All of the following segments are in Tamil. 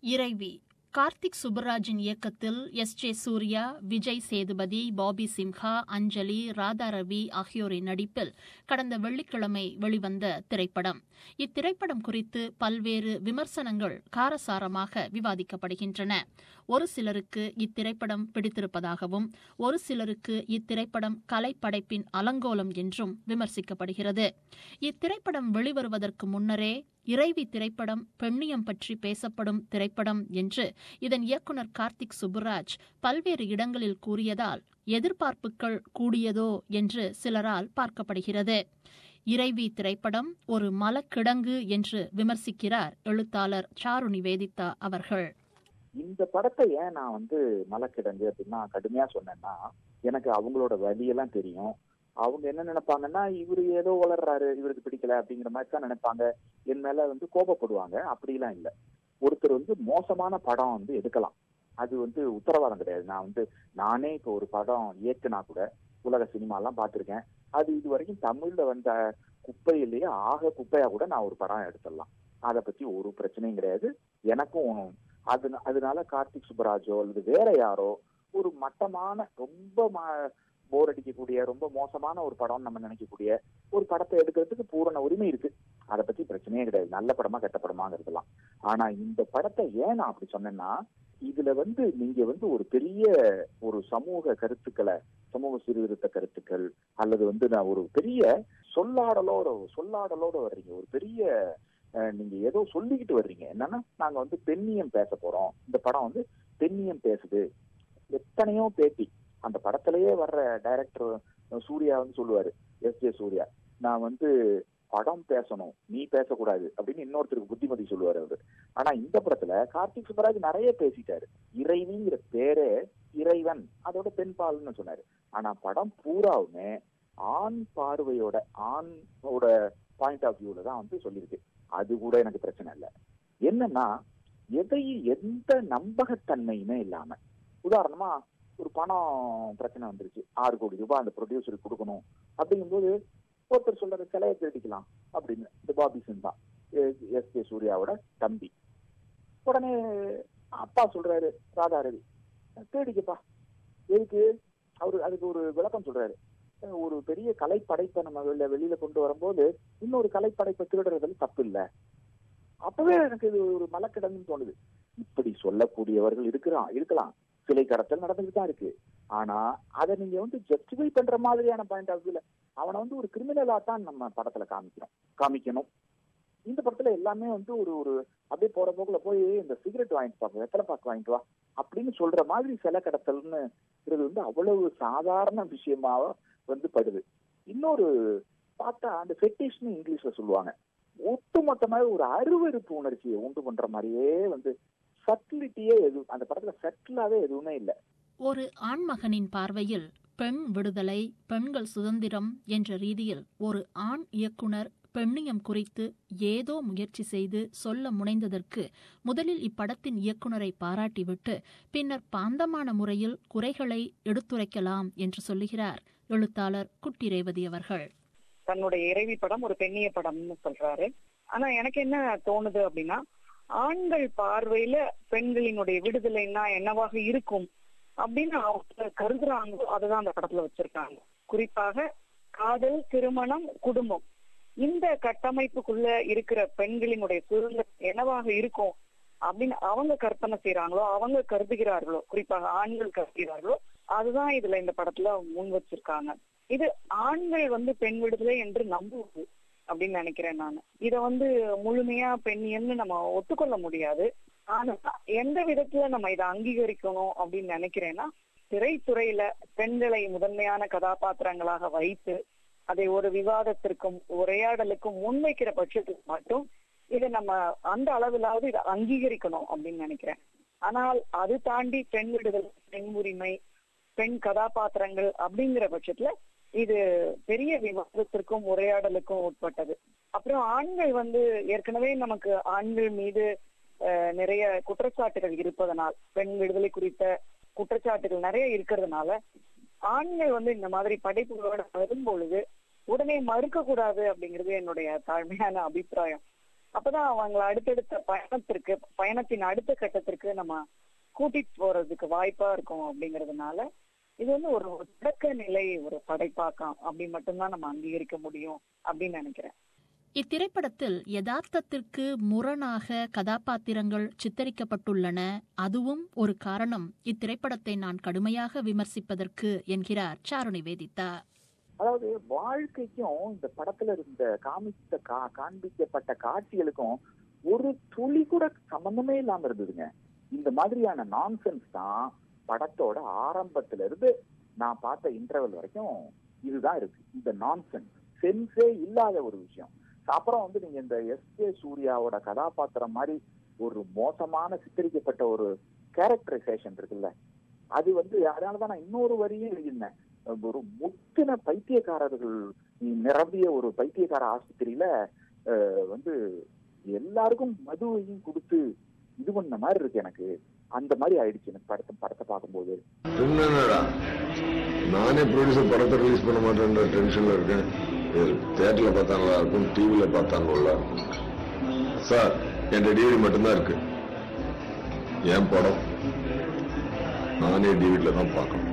இறைவி கார்த்திக் சுப்பராஜின் இயக்கத்தில் எஸ் ஜே சூர்யா விஜய் சேதுபதி பாபி சிம்ஹா அஞ்சலி ராதா ரவி ஆகியோரின் நடிப்பில் கடந்த வெள்ளிக்கிழமை வெளிவந்த திரைப்படம் இத்திரைப்படம் குறித்து பல்வேறு விமர்சனங்கள் காரசாரமாக விவாதிக்கப்படுகின்றன ஒரு சிலருக்கு இத்திரைப்படம் பிடித்திருப்பதாகவும் ஒரு சிலருக்கு இத்திரைப்படம் கலைப்படைப்பின் அலங்கோலம் என்றும் விமர்சிக்கப்படுகிறது இத்திரைப்படம் வெளிவருவதற்கு முன்னரே இறைவி திரைப்படம் பெண்ணியம் பற்றி பேசப்படும் திரைப்படம் என்று இதன் இயக்குநர் கார்த்திக் சுப்புராஜ் பல்வேறு இடங்களில் கூறியதால் எதிர்பார்ப்புகள் கூடியதோ என்று சிலரால் பார்க்கப்படுகிறது இறைவி திரைப்படம் ஒரு மலக்கிடங்கு என்று விமர்சிக்கிறார் எழுத்தாளர் சாரு நிவேதிதா அவர்கள் இந்த படத்தை ஏன் நான் வந்து மலக்கிடங்கு அப்படின்னா கடுமையா சொன்னேன்னா எனக்கு அவங்களோட வழியெல்லாம் தெரியும் அவங்க என்ன நினைப்பாங்கன்னா இவரு ஏதோ வளர்றாரு இவருக்கு பிடிக்கல அப்படிங்கிற மாதிரி தான் நினைப்பாங்க என் மேல வந்து கோபப்படுவாங்க அப்படிலாம் இல்லை ஒருத்தர் வந்து மோசமான படம் வந்து எடுக்கலாம் அது வந்து உத்தரவாதம் கிடையாது நான் வந்து நானே இப்போ ஒரு படம் இயக்குனா கூட உலக சினிமாலாம் பார்த்துருக்கேன் அது இது வரைக்கும் தமிழ்ல வந்த குப்பையிலேயே ஆக குப்பையா கூட நான் ஒரு படம் எடுத்துடலாம் அதை பத்தி ஒரு பிரச்சனையும் கிடையாது எனக்கும் அது அதனால கார்த்திக் சுப்பராஜோ அல்லது வேற யாரோ ஒரு மட்டமான ரொம்ப போர் அடிக்கக்கூடிய ரொம்ப மோசமான ஒரு படம் நம்ம நினைக்கக்கூடிய ஒரு படத்தை எடுக்கிறதுக்கு பூரண உரிமை இருக்கு அதை பத்தி பிரச்சனையே கிடையாது நல்ல படமா கெட்ட படமாக இருக்கலாம் ஆனா இந்த படத்தை ஏன் நான் அப்படி சொன்னேன்னா இதுல வந்து நீங்க வந்து ஒரு பெரிய ஒரு சமூக கருத்துக்களை சமூக சீர்திருத்த கருத்துக்கள் அல்லது வந்து நான் ஒரு பெரிய சொல்லாடலோட சொல்லாடலோட வர்றீங்க ஒரு பெரிய நீங்க ஏதோ சொல்லிக்கிட்டு வர்றீங்க என்னன்னா நாங்க வந்து பெண்ணியம் பேச போறோம் இந்த படம் வந்து பெண்ணியம் பேசுது எத்தனையோ பேட்டி அந்த படத்திலேயே வர்ற டைரக்டர் சூர்யா வந்து சொல்லுவாரு எஸ் ஜே சூர்யா நான் வந்து படம் பேசணும் நீ பேசக்கூடாது அப்படின்னு இன்னொருத்தருக்கு புத்திமதி சொல்லுவாரு அவரு ஆனா இந்த படத்துல கார்த்திக் சுப்பராஜ் நிறைய பேசிட்டாரு இறைவிங்கிற பேரே இறைவன் அதோட பெண் பால்னு சொன்னாரு ஆனா படம் பூராவுமே ஆண் பார்வையோட ஆணோட பாயிண்ட் ஆஃப் வியூல தான் வந்து சொல்லியிருக்கு அது கூட எனக்கு பிரச்சனை இல்லை என்னன்னா எதையும் எந்த நம்பகத்தன்மையுமே இல்லாம உதாரணமா ஒரு பணம் பிரச்சனை வந்துருச்சு ஆறு கோடி ரூபாய் அந்த ப்ரொடியூசருக்கு கொடுக்கணும் அப்படிங்கும்போது ஒருத்தர் சொல்ற சிலையை தேடிக்கலாம் அப்படின்னு இந்த பாபிசன் தான் எஸ் கே சூர்யாவோட தம்பி உடனே அப்பா சொல்றாரு ராதா ரவி தேடிக்கப்பா எதுக்கு அவரு அதுக்கு ஒரு விளக்கம் சொல்றாரு ஒரு பெரிய கலைப்படைப்பை நம்ம வெளியில வெளியில கொண்டு வரும்போது இன்னொரு கலைப்படைப்பை திருடுறதுல தப்பு இல்லை அப்பவே எனக்கு இது ஒரு மலக்கிடங்குன்னு தோணுது இப்படி சொல்லக்கூடியவர்கள் இருக்கிறான் இருக்கலாம் சிலை கடத்தல் நடந்துட்டு தான் இருக்கு ஆனா அதை நீங்க வந்து ஜஸ்டிஃபை பண்ற மாதிரியான பாயிண்ட் ஆஃப் வியூல அவனை வந்து ஒரு கிரிமினலா தான் நம்ம படத்துல காமிக்கிறோம் காமிக்கணும் இந்த படத்துல எல்லாமே வந்து ஒரு ஒரு அப்படியே போற போக்குல போய் இந்த சிகரெட் வாங்கிட்டு வா வெத்தலை பாக்கு வாங்கிட்டு வா அப்படின்னு சொல்ற மாதிரி சிலை கடத்தல்னு இது வந்து அவ்வளவு சாதாரண விஷயமா வந்து படுது இன்னொரு பார்த்தா அந்த ஃபெட்டிஷ்னு இங்கிலீஷ்ல சொல்லுவாங்க ஒட்டுமொத்தமாக ஒரு அருவறுப்பு உணர்ச்சியை உண்டு பண்ற மாதிரியே வந்து சட்டிலிட்டியே எது அந்த படத்துல சட்டிலாவே எதுவுமே இல்லை ஒரு ஆண்மகனின் பார்வையில் பெண் விடுதலை பெண்கள் சுதந்திரம் என்ற ரீதியில் ஒரு ஆண் இயக்குனர் பெண்ணியம் குறித்து ஏதோ முயற்சி செய்து சொல்ல முனைந்ததற்கு முதலில் இப்படத்தின் இயக்குனரை பாராட்டிவிட்டு பின்னர் பாந்தமான முறையில் குறைகளை எடுத்துரைக்கலாம் என்று சொல்லுகிறார் எழுத்தாளர் குட்டி ரேவதி அவர்கள் தன்னுடைய இறைவி படம் ஒரு பெண்ணிய படம்னு சொல்றாரு ஆனா எனக்கு என்ன தோணுது அப்படின்னா ஆண்கள் பார்வையில பெண்களினுடைய விடுதலைன்னா என்னவாக இருக்கும் அப்படின்னு அவங்க கருதுறாங்களோ அதுதான் அந்த படத்துல வச்சிருக்காங்க குறிப்பாக காதல் திருமணம் குடும்பம் இந்த கட்டமைப்புக்குள்ள இருக்கிற பெண்களினுடைய சுதந்திரம் என்னவாக இருக்கும் அப்படின்னு அவங்க கற்பனை செய்யறாங்களோ அவங்க கருதுகிறார்களோ குறிப்பாக ஆண்கள் கருதுகிறார்களோ அதுதான் இதுல இந்த படத்துல முன் வச்சிருக்காங்க இது ஆண்கள் வந்து பெண் விடுதலை என்று நம்புவது அப்படின்னு நினைக்கிறேன் நான் இத வந்து முழுமையா பெண்ணியம்னு நம்ம ஒத்துக்கொள்ள முடியாது ஆனா எந்த விதத்துல நம்ம இதை அங்கீகரிக்கணும் அப்படின்னு நினைக்கிறேன்னா திரைத்துறையில பெண்களை முதன்மையான கதாபாத்திரங்களாக வைத்து அதை ஒரு விவாதத்திற்கும் உரையாடலுக்கும் முன்வைக்கிற பட்சத்துக்கு மட்டும் இதை நம்ம அந்த அளவிலாவது இதை அங்கீகரிக்கணும் அப்படின்னு நினைக்கிறேன் ஆனால் அது தாண்டி பெண் விடுதலை பெண் உரிமை பெண் கதாபாத்திரங்கள் அப்படிங்கிற பட்சத்துல இது பெரிய விவாதத்திற்கும் உரையாடலுக்கும் உட்பட்டது அப்புறம் ஆண்கள் வந்து ஏற்கனவே நமக்கு ஆண்கள் மீது நிறைய குற்றச்சாட்டுகள் இருப்பதனால் பெண் விடுதலை குறித்த குற்றச்சாட்டுகள் நிறைய இருக்கிறதுனால ஆண்கள் வந்து இந்த மாதிரி படைப்புகளோட வரும் பொழுது உடனே மறுக்க கூடாது அப்படிங்கிறது என்னுடைய தாழ்மையான அபிப்பிராயம் அப்பதான் அவங்களை அடுத்தடுத்த பயணத்திற்கு பயணத்தின் அடுத்த கட்டத்திற்கு நம்ம கூட்டிட்டு போறதுக்கு வாய்ப்பா இருக்கும் அப்படிங்கறதுனால இது வந்து ஒரு ஒரு தொடக்க நிலை ஒரு படைப்பாக்கம் அப்படி மட்டும்தான் நம்ம அங்கீகரிக்க முடியும் அப்படின்னு நினைக்கிறேன் இத்திரைப்படத்தில் யதார்த்தத்திற்கு முரணாக கதாபாத்திரங்கள் சித்தரிக்கப்பட்டுள்ளன அதுவும் ஒரு காரணம் இத்திரைப்படத்தை நான் கடுமையாக விமர்சிப்பதற்கு என்கிறார் சாரு நிவேதிதா அதாவது வாழ்க்கைக்கும் இந்த படத்துல இருந்த காமித்த கா காண்பிக்கப்பட்ட காட்சிகளுக்கும் ஒரு துளி கூட சம்பந்தமே இல்லாம இருந்ததுங்க இந்த மாதிரியான நான்சென்ஸ் தான் படத்தோட ஆரம்பத்துல இருந்து நான் பார்த்த இன்டர்வல் வரைக்கும் இதுதான் இருக்கு இந்த நான்சென்ஸ் சென்ஸே இல்லாத ஒரு விஷயம் அப்புறம் வந்து நீங்க இந்த எஸ் கே சூர்யாவோட கதாபாத்திரம் மாதிரி ஒரு மோசமான சித்தரிக்கப்பட்ட ஒரு கேரக்டரைசேஷன் இருக்குல்ல அது வந்து அதனாலதான் நான் இன்னொரு வரியும் எழுதியிருந்தேன் ஒரு முத்தின பைத்தியக்காரர்கள் நிரம்பிய ஒரு பைத்தியக்கார ஆஸ்பத்திரியில அஹ், வந்து எல்லாருக்கும் மதுவையும் கொடுத்து இது பண்ண மாதிரி இருக்கு எனக்கு அந்த மாதிரி ஆயிடுச்சு எனக்கு படத்தை படத்தை பார்க்கும்போது என்னடா நானே ப்ரொடியூசர் படத்தை ரிலீஸ் பண்ண மாட்டேன்ற டென்ஷன்ல இருக்கேன் தேட்டர்ல பார்த்தா நல்லா இருக்கும் டிவில பார்த்தா நல்லா இருக்கும் சார் என் டிவிடி மட்டும்தான் இருக்கு என் படம் நானே டிவிடில தான் பார்க்கணும்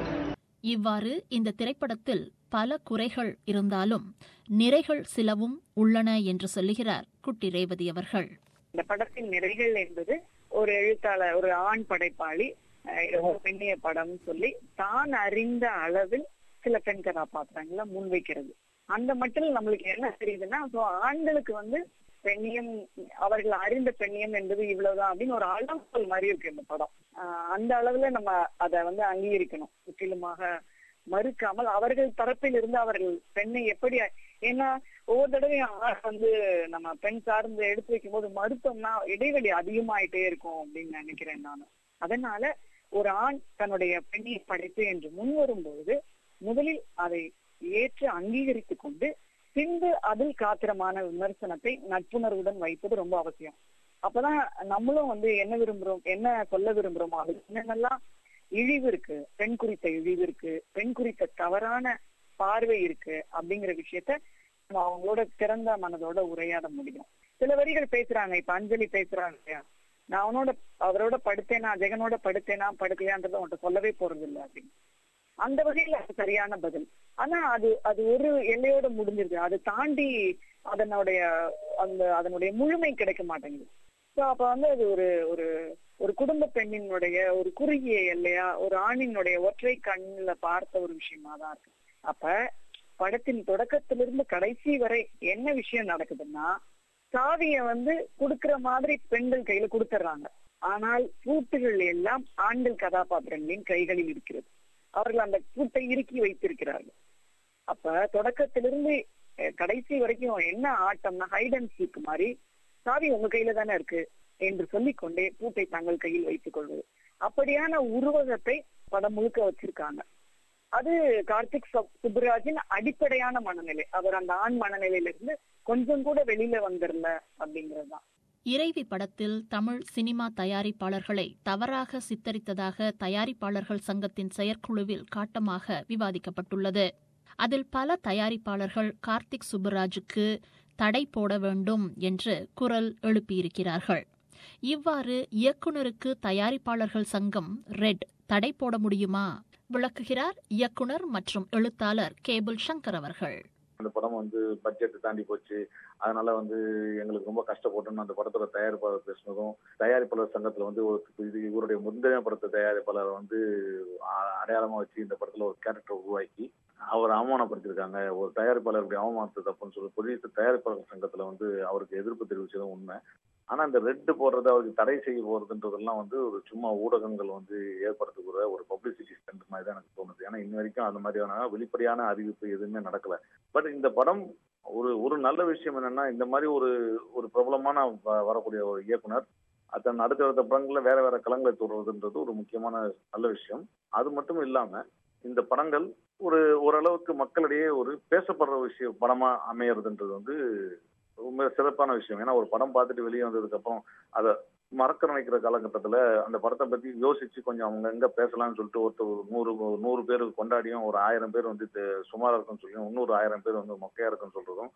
இவ்வாறு இந்த திரைப்படத்தில் பல குறைகள் இருந்தாலும் நிறைகள் சிலவும் உள்ளன என்று சொல்லுகிறார் குட்டி ரேவதி அவர்கள் இந்த படத்தின் நிறைகள் என்பது ஒரு எழுத்தாளர் ஒரு ஆண் படைப்பாளி அஹ், இது ஒரு பெண்ணிய படம் சொல்லி தான் அறிந்த அளவில் சில பெண் கதாபாத்திரங்களை முன்வைக்கிறது அந்த மட்டும் நம்மளுக்கு என்ன தெரியுதுன்னா so ஆண்களுக்கு வந்து பெண்ணியம் அவர்கள் அறிந்த பெண்ணியம் என்பது இவ்வளவுதான் அப்படின்னு ஒரு அளவுகோல் மாதிரி இருக்கு இந்த படம் ஆஹ் அந்த அளவுல நம்ம அதை வந்து அங்கீகரிக்கணும் முற்றிலுமாக மறுக்காமல் அவர்கள் தரப்பில் இருந்து அவர்கள் பெண்ணை எப்படி ஏன்னா ஒவ்வொரு தடவையும் ஆண் வந்து நம்ம பெண் சார்ந்து எடுத்து வைக்கும் போது மறுத்தோம்னா இடைவெளி அதிகமாயிட்டே இருக்கும் அப்படின்னு நினைக்கிறேன் நான் அதனால ஒரு ஆண் தன்னுடைய பெண்ணிய படைப்பு என்று முன் வரும்பொழுது முதலில் அதை ஏற்று அங்கீகரித்துக் கொண்டு பின்பு அதில் காத்திரமான விமர்சனத்தை நட்புணர்வுடன் வைப்பது ரொம்ப அவசியம் அப்பதான் நம்மளும் வந்து என்ன விரும்புறோம் என்ன சொல்ல விரும்புறோமோ அது என்னென்னலாம் இழிவு இருக்கு பெண் குறித்த இழிவு இருக்கு பெண் குறித்த தவறான பார்வை இருக்கு அப்படிங்கிற விஷயத்த நம்ம அவங்களோட திறந்த மனதோட உரையாட முடியும் சில வரிகள் பேசுறாங்க இப்ப அஞ்சலி பேசுறாங்க இல்லையா நான் அவனோட அவரோட படுத்தேனா ஜெகனோட படுத்தேனா படுக்கலையான்றத உன்கிட்ட சொல்லவே போறது இல்லை அப்படின்னு அந்த வகையில அது சரியான பதில் ஆனா அது அது ஒரு எல்லையோட முடிஞ்சிருது அது தாண்டி அதனுடைய அந்த அதனுடைய முழுமை கிடைக்க மாட்டேங்குது சோ அப்ப வந்து அது ஒரு ஒரு ஒரு குடும்ப பெண்ணினுடைய ஒரு குறுகிய எல்லையா ஒரு ஆணினுடைய ஒற்றை கண்ணுல பார்த்த ஒரு விஷயமா தான் இருக்கு அப்ப படத்தின் தொடக்கத்திலிருந்து கடைசி வரை என்ன விஷயம் நடக்குதுன்னா சாவிய வந்து குடுக்கிற மாதிரி பெண்கள் கையில கொடுத்துட்றாங்க ஆனால் பூட்டுகள் எல்லாம் ஆண்கள் கதாபாத்திரங்களின் கைகளில் இருக்கிறது அவர்கள் அந்த பூட்டை இறுக்கி வைத்திருக்கிறார்கள் அப்ப தொடக்கத்திலிருந்து அஹ், கடைசி வரைக்கும் என்ன ஆட்டம்னா ஹைட் அண்ட் சீக் மாதிரி சாவி உங்க கையில தானே இருக்கு என்று சொல்லிக்கொண்டே பூட்டை தங்கள் கையில் வைத்துக் கொள்வது அப்படியான உருவகத்தை படம் முழுக்க வச்சிருக்காங்க அது கார்த்திக் சு- சுப்புராஜின் அடிப்படையான மனநிலை அவர் அந்த ஆண் மனநிலையிலிருந்து கொஞ்சம் கூட வெளியில வந்துடல அப்படிங்கறதுதான் இறைவி படத்தில் தமிழ் சினிமா தயாரிப்பாளர்களை தவறாக சித்தரித்ததாக தயாரிப்பாளர்கள் சங்கத்தின் செயற்குழுவில் காட்டமாக விவாதிக்கப்பட்டுள்ளது அதில் பல தயாரிப்பாளர்கள் கார்த்திக் சுப்புராஜுக்கு தடை போட வேண்டும் என்று குரல் எழுப்பியிருக்கிறார்கள் இவ்வாறு இயக்குனருக்கு தயாரிப்பாளர்கள் சங்கம் ரெட் தடை போட முடியுமா விளக்குகிறார் இயக்குனர் மற்றும் எழுத்தாளர் கேபிள் சங்கர் அவர்கள் அந்த படம் வந்து பட்ஜெட் தாண்டி போச்சு அதனால வந்து எங்களுக்கு ரொம்ப கஷ்டப்பட்டோம்னு அந்த படத்தோட தயாரிப்பாளர் பேசினதும் தயாரிப்பாளர் சங்கத்துல வந்து ஒரு இது இவருடைய முந்தைய படத்தை தயாரிப்பாளர் வந்து அ- அடையாளமா வச்சு இந்த படத்துல ஒரு கேரக்டர் உருவாக்கி அவர் அவமானப்படுத்தியிருக்காங்க ஒரு தயாரிப்பாளர் இப்படி அவமானத்து தப்புன்னு சொல்லி புதிய தயாரிப்பாளர் சங்கத்துல வந்து அவருக்கு எதிர்ப்பு தெரிவிச்சதும் உண்மை ஆனா இந்த ரெட் போடுறது அவருக்கு தடை செய்ய போறதுன்றதெல்லாம் வந்து ஒரு சும்மா ஊடகங்கள் வந்து ஏற்படுத்தக்கூட ஒரு பப்ளிசிட்டி ஸ்டண்ட் மாதிரி தான் எனக்கு தோணுது ஏன்னா இன்ன வரைக்கும் அந்த மாதிரியான வெளிப்படையான அறிவிப்பு எதுவுமே நடக்கல பட் இந்த படம் ஒரு ஒரு நல்ல விஷயம் என்னன்னா இந்த மாதிரி ஒரு ஒரு பிரபலமான வ- வரக்கூடிய ஒரு இயக்குனர் அதன் அடுத்தடுத்த படங்கள்ல வேற வேற களங்களை தொடர்றதுன்றது ஒரு முக்கியமான நல்ல விஷயம் அது மட்டும் இல்லாம இந்த படங்கள் ஒரு ஓரளவுக்கு மக்களிடையே ஒரு பேசப்படுற விஷயம் படமா அமையறதுன்றது வந்து ரொம்ப சிறப்பான விஷயம் ஏன்னா ஒரு படம் பார்த்துட்டு வெளியே வந்ததுக்கு அப்புறம் அதை மறக்க நினைக்கிற காலகட்டத்துல அந்த படத்தை பத்தி யோசிச்சு கொஞ்சம் அவங்க எங்க பேசலாம்னு சொல்லிட்டு ஒருத்தர் ஒரு நூறு நூறு பேர் கொண்டாடியும் ஒரு ஆயிரம் பேர் வந்து இது சுமாரா இருக்குன்னு சொல்லியும் இன்னொரு ஆயிரம் பேர் வந்து மொக்கையா இருக்குன்னு சொல்றதும்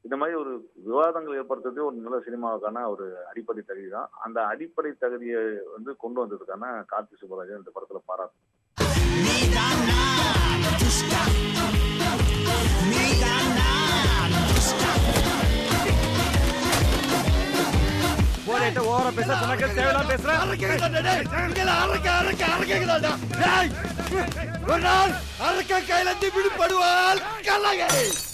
இந்த மாதிரி ஒரு விவாதங்கள் ஏற்படுத்துறதே ஒரு நல்ல சினிமாவுக்கான ஒரு அடிப்படை தகுதி தான் அந்த அடிப்படை தகுதியை வந்து கொண்டு வந்ததுக்கான கார்த்தி சுப்பராஜன் இந்த படத்துல பாராட்டு போரேட்ட ஓர பேச சொன்னாக்க தேவையில்லாம பேசுறேன் அரக்க அரக்க அரக்க ஒரு நாள் அரக்க கையில இருந்து விடுபடுவாள் கல்லகை